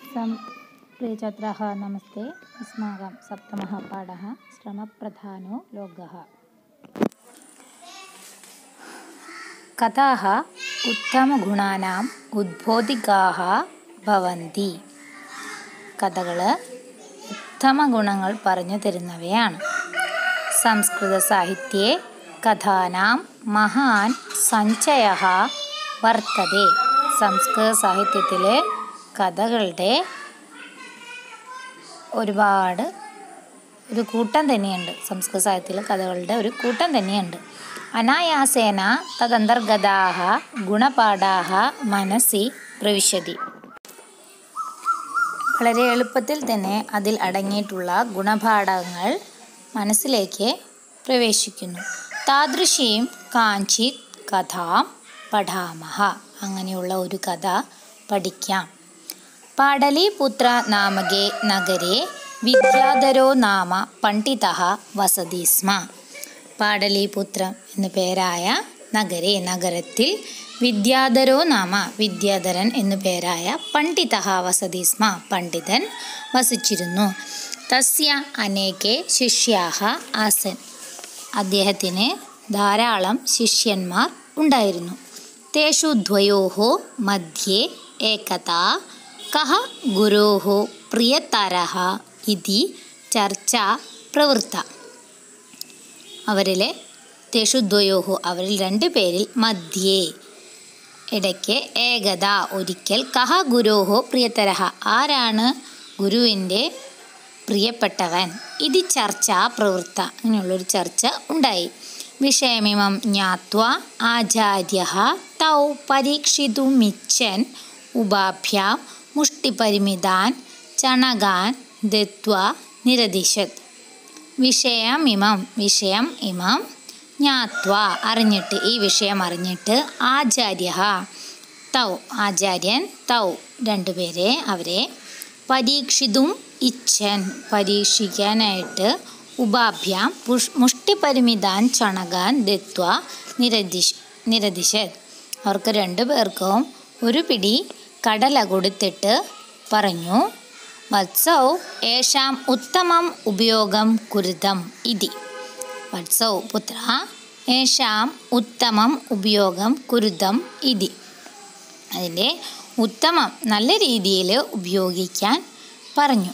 सं प्रियछात्राः नमस्ते अस्माकं सप्तमः पाठः श्रमप्रधानो लोकः कथाः उत्तमगुणानाम् उद्बोधिकाः भवन्ति കഥകൾ ഉത്തമ ഗുണങ്ങൾ പറഞ്ഞു തരുന്നവയാണ് സംസ്കൃത സാഹിത്യെ കഥാനാം മഹാൻ സഞ്ചയ വർത്തതെ സംസ്കൃത സാഹിത്യത്തിലെ കഥകളുടെ ഒരുപാട് ഒരു കൂട്ടം തന്നെയുണ്ട് സംസ്കൃത സാഹിത്യത്തിലെ കഥകളുടെ ഒരു കൂട്ടം തന്നെയുണ്ട് അനായാസേന തദന്തർഗതാഹ ഗുണപാഠാഹ മനസ്സി പ്രവിശതി വളരെ എളുപ്പത്തിൽ തന്നെ അതിൽ അടങ്ങിയിട്ടുള്ള ഗുണപാഠങ്ങൾ മനസ്സിലേക്ക് പ്രവേശിക്കുന്നു താദൃശീം കാഞ്ചിത് കഥാം പഠാമഹ അങ്ങനെയുള്ള ഒരു കഥ പഠിക്കാം പാടലീപുത്ര നാമകേ നഗരെ വിദ്യാധരോ നാമ പണ്ഡിത വസതി സ്മ പാടലീപുത്രം എന്നു പേരായ നഗരെ നഗരത്തിൽ വിദ്യാധരോ നാമ വിദ്യാധരൻ എന്നു പേരായ പണ്ഡിത വസതി സ്മ പണ്ഡിതൻ വസിച്ചിരുന്നു തസ്യ അനേകെ ശിഷ്യാഹ ആസൻ അദ്ദേഹത്തിന് ധാരാളം ശിഷ്യന്മാർ ഉണ്ടായിരുന്നു തേഷു ദ്വയോः മധ്യേ ഏകത കഹ ഗുരോः പ്രിയതരः ഇതി ചർച്ച പ്രവൃത്ത അവരിലെ തേഷു ദ്വയോഹു അവരിൽ രണ്ട് പേരിൽ മധ്യേ ഇടയ്ക്ക് ഏകത ഒരിക്കൽ കഹ ഗുരോഹോ പ്രിയതരഹ ആരാണ് ഗുരുവിൻ്റെ പ്രിയപ്പെട്ടവൻ ഇത് ചർച്ച പ്രവൃത്ത അങ്ങനെയുള്ളൊരു ചർച്ച ഉണ്ടായി വിഷയമിമം ജ്ഞാത്വ ആചാര്യ തൗ പരീക്ഷിതുമിച്ഛൻ ഉപാഭ്യാം മുഷ്ടിപരിമിതാൻ ചണകാൻ ദത്വ നിരദിശത് വിഷയമിമം വിഷയം ഇമം ജ്ഞാത്വ അറിഞ്ഞിട്ട് ഈ വിഷയം അറിഞ്ഞിട്ട് ആചാര്യ തൗ ആചാര്യൻ തൗ രണ്ടുപേരെ അവരെ പരീക്ഷിതും ഇച്ഛൻ പരീക്ഷിക്കാനായിട്ട് ഉപാഭ്യാം പുഷ് മുഷ്ടിപരിമിതാൻ ചണകാൻ ദത്വ നിരദിശ് നിരദിശത് അവർക്ക് രണ്ടു പേർക്കും ഒരു പിടി കടല കൊടുത്തിട്ട് പറഞ്ഞു വത്സൗ ഏഷാം ഉത്തമം ഉപയോഗം കുരുതം ഇതി വത്സൗ പുത്ര ഏഷാം ഉത്തമം ഉപയോഗം കുരുതം ഇതി അതിൻ്റെ ഉത്തമം നല്ല രീതിയിൽ ഉപയോഗിക്കാൻ പറഞ്ഞു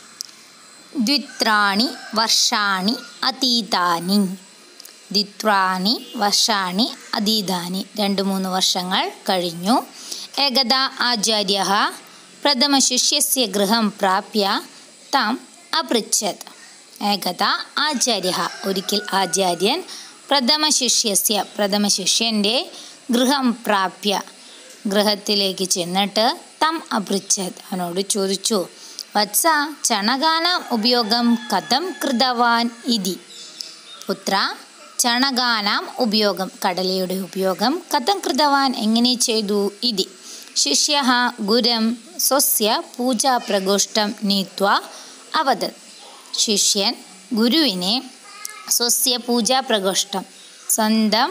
ദ്വിത്രാണി വർഷാണി അതീതാനി ദ്വിത്രാണി വർഷാണി അതീതാനി രണ്ട് മൂന്ന് വർഷങ്ങൾ കഴിഞ്ഞു ഏകദ ആചാര്യ പ്രഥമശിഷ്യസ്യ ഗൃഹം പ്രാപ്യ താം അപൃച്ഛത് ഏകദ ആചാര്യ ഒരിക്കൽ ആചാര്യൻ പ്രഥമശിഷ്യസ്യ പ്രഥമശിഷ്യൻ്റെ ഗൃഹം പ്രാപ്യ ഗൃഹത്തിലേക്ക് ചെന്നിട്ട് തം അപൃച്ഛത് അവനോട് ചോദിച്ചു വത്സ ചണകാനാം ഉപയോഗം കഥം കൃതവാൻ ഇതി പുത്ര ചണകാനാം ഉപയോഗം കടലയുടെ ഉപയോഗം കഥം കൃതവാൻ എങ്ങനെ ചെയ്തു ഇതി ശിഷ്യ ഗുരം സ്വസ്യ പൂജാപ്രകോഷ്ഠം നീത്വ അവദത് ശിഷ്യൻ ഗുരുവിനെ സ്വസ്യ പൂജാപ്രകോഷ്ഠം സ്വന്തം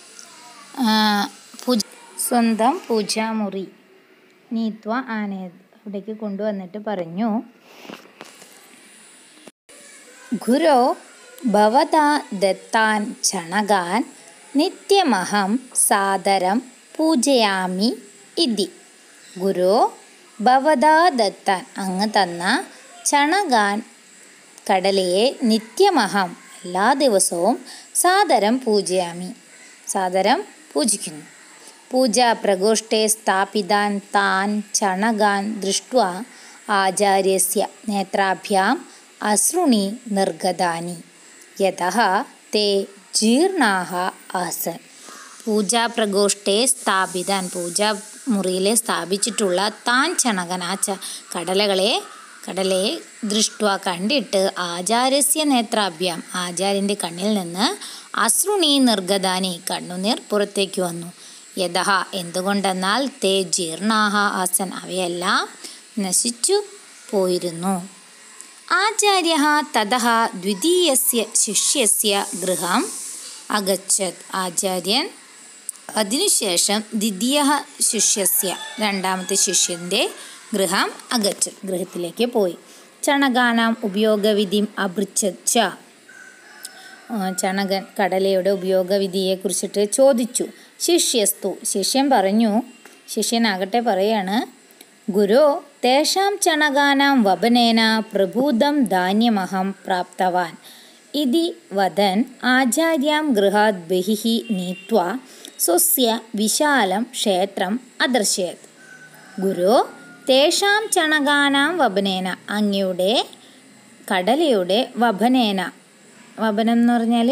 പൂജ സ്വന്തം പൂജാമുറി നീത്വ ആനയത് അവിടേക്ക് കൊണ്ടുവന്നിട്ട് പറഞ്ഞു ഗുരോ ഭവതാ ദത്താൻ ചണകാൻ നിത്യമഹം സാദരം പൂജയാമി ഇതി ഗുരു ഭവതാ ദത്താൻ അങ്ങ് തന്ന ചണകാൻ കടലയെ നിത്യമഹം എല്ലാ ദിവസവും സാദരം പൂജയാമി സാദരം പൂജിക്കുന്നു പൂജാപ്രകോഷ്ഠേ സ്ഥാപിതാൻ താൻ ചണകാൻ ദൃഷ്ട്വ ആചാര്യസ്യ നേത്രാഭ്യാം അശ്രുണി നിർഗതാനി യതഃ തേ ജീർണാഹ ആസൻ പൂജാപ്രകോഷ്ഠേ സ്ഥാപിതാൻ പൂജാമുറിയിൽ സ്ഥാപിച്ചിട്ടുള്ള താൻ ചണകൻ ആ ച കടലകളെ കടലയെ ദൃഷ്ട്വ കണ്ടിട്ട് ആചാര്യസ്യ നേത്രാഭ്യാം ആചാര്യൻ്റെ കണ്ണിൽ നിന്ന് അശ്രുണി നിർഗതാനി കണ്ണുനീർ പുറത്തേക്ക് വന്നു യഥ എന്തുകൊണ്ടെന്നാൽ തേ ജീർണാഹ ആസൻ അവയെല്ലാം നശിച്ചു പോയിരുന്നു ആചാര്യ തത ദ്വിതീയസ്യ ശിഷ്യസ്യ ഗൃഹം അഗച്ഛത് ആചാര്യൻ അതിനുശേഷം ദ്വിതീയ ശിഷ്യസ്യ രണ്ടാമത്തെ ശിഷ്യൻ്റെ ഗൃഹം അഗച്ഛത് ഗൃഹത്തിലേക്ക് പോയി ചണകാനാം ഉപയോഗവിധിം അപൃച്ഛച്ച ചണകൻ കടലയുടെ ഉപയോഗവിധിയെക്കുറിച്ചിട്ട് ചോദിച്ചു ശിഷ്യസ്തു ശിഷ്യൻ പറഞ്ഞു ശിഷ്യനാകട്ടെ പറയാണ് ഗുരു തേഷാം ചണകാനാം വപനേന പ്രഭൂതം ധാന്യമഹം പ്രാപ്തവാൻ ഇതി വദൻ ആചാര്യാം ഗൃഹാത് ബഹിഃ നീത്വാ സ്വസ്യ വിശാലം ക്ഷേത്രം അദർശയത് ഗുരു തേഷാം ചണകാനാം വപനേന അങ്ങയുടെ കടലയുടെ വപനേന വപനം എന്ന് പറഞ്ഞാൽ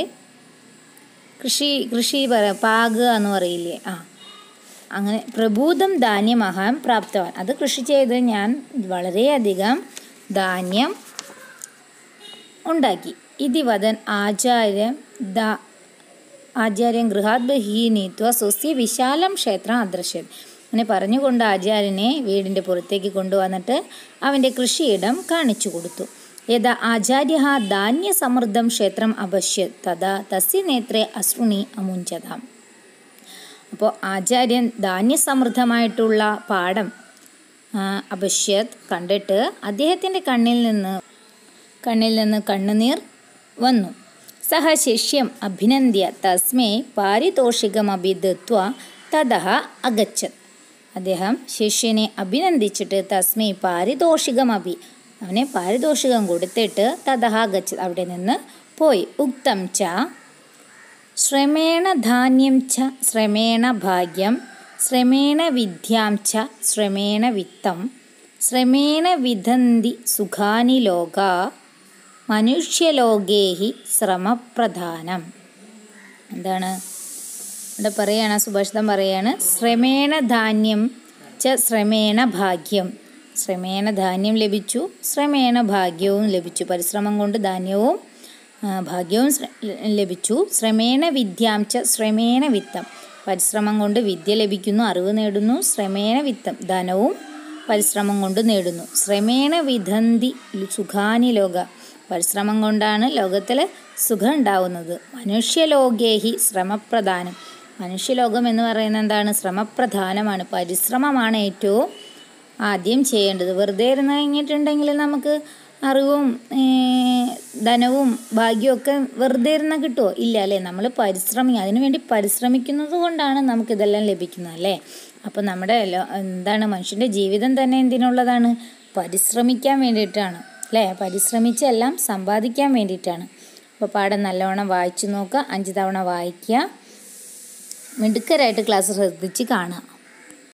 കൃഷി കൃഷി പറ പാകുക എന്ന് പറയില്ലേ ആ അങ്ങനെ പ്രഭൂതം ധാന്യമഹാൻ പ്രാപ്തവാൻ അത് കൃഷി ചെയ്ത് ഞാൻ വളരെയധികം ധാന്യം ഉണ്ടാക്കി ഇതി വദൻ ആചാര്യം ദ ആചാര്യൻ ഗൃഹാത് ബഹീനീത്വ സ്വസ്യ വിശാലം ക്ഷേത്രം അദൃശ്യത് അങ്ങനെ പറഞ്ഞുകൊണ്ട് ആചാര്യനെ വീടിൻ്റെ പുറത്തേക്ക് കൊണ്ടുവന്നിട്ട് അവൻ്റെ കൃഷിയിടം കാണിച്ചു കൊടുത്തു യഥാ ആചാര്യ ധാന്യസമൃദ്ധം ക്ഷേത്രം അപശ്യത് തഥാ തസ്യ നേത്രേ അശ്രുണി അമുഞ്ചതാം അപ്പോൾ ആചാര്യൻ ധാന്യസമൃദ്ധമായിട്ടുള്ള പാടം അപശ്യത് കണ്ടിട്ട് അദ്ദേഹത്തിൻ്റെ കണ്ണിൽ നിന്ന് കണ്ണിൽ നിന്ന് കണ്ണുനീർ വന്നു സഹ ശിഷ്യം അഭിനന്ദ്യ തസ്മൈ പാരിതോഷികമഭി ദത്വ തതഃ അഗച്ഛത് അദ്ദേഹം ശിഷ്യനെ അഭിനന്ദിച്ചിട്ട് തസ്മൈ പാരിതോഷികമഭി അവനെ പാരിതോഷികം കൊടുത്തിട്ട് തതഃ അഗച്ഛത് അവിടെ നിന്ന് പോയി ഉക്തം ച ശ്രമേണ ധാന്യം ച ശ്രമേണ ഭാഗ്യം ശ്രമേണ വിദ്യാം ച ശ്രമേണ വിത്തം ശ്രമേണ വിധന്തി സുഖാനി ലോക മനുഷ്യലോകേഹി ശ്രമപ്രധാനം എന്താണ് ഇവിടെ പറയാണ് സുഭാഷിതം പറയാണ് ശ്രമേണ ധാന്യം ച ശ്രമേണ ഭാഗ്യം ശ്രമേണ ധാന്യം ലഭിച്ചു ശ്രമേണ ഭാഗ്യവും ലഭിച്ചു പരിശ്രമം കൊണ്ട് ധാന്യവും ഭാഗ്യവും ലഭിച്ചു ശ്രമേണ വിദ്യാം ച ശ്രമേണ വിത്തം പരിശ്രമം കൊണ്ട് വിദ്യ ലഭിക്കുന്നു അറിവ് നേടുന്നു ശ്രമേണ വിത്തം ധനവും പരിശ്രമം കൊണ്ട് നേടുന്നു ശ്രമേണ വിധന്തി സുഖാനി ലോക പരിശ്രമം കൊണ്ടാണ് ലോകത്തിൽ സുഖം ഉണ്ടാവുന്നത് മനുഷ്യലോകേഹി ശ്രമപ്രധാനം മനുഷ്യലോകം എന്ന് പറയുന്നത് എന്താണ് ശ്രമപ്രധാനമാണ് പരിശ്രമമാണ് ഏറ്റവും ആദ്യം ചെയ്യേണ്ടത് വെറുതെ ഇരുന്ന് കഴിഞ്ഞിട്ടുണ്ടെങ്കിൽ നമുക്ക് അറിവും ധനവും ഭാഗ്യവും ഒക്കെ വെറുതെ ഇരുന്നാൽ കിട്ടുമോ ഇല്ല അല്ലേ നമ്മൾ പരിശ്രമി അതിനുവേണ്ടി പരിശ്രമിക്കുന്നത് കൊണ്ടാണ് നമുക്കിതെല്ലാം ലഭിക്കുന്നത് അല്ലേ അപ്പോൾ നമ്മുടെ എന്താണ് മനുഷ്യൻ്റെ ജീവിതം തന്നെ എന്തിനുള്ളതാണ് പരിശ്രമിക്കാൻ വേണ്ടിയിട്ടാണ് അല്ലേ പരിശ്രമിച്ചെല്ലാം സമ്പാദിക്കാൻ വേണ്ടിയിട്ടാണ് അപ്പോൾ പാഠം നല്ലവണ്ണം വായിച്ചു നോക്കുക അഞ്ച് തവണ വായിക്കുക മിടുക്കരായിട്ട് ക്ലാസ് ശ്രദ്ധിച്ച് കാണുക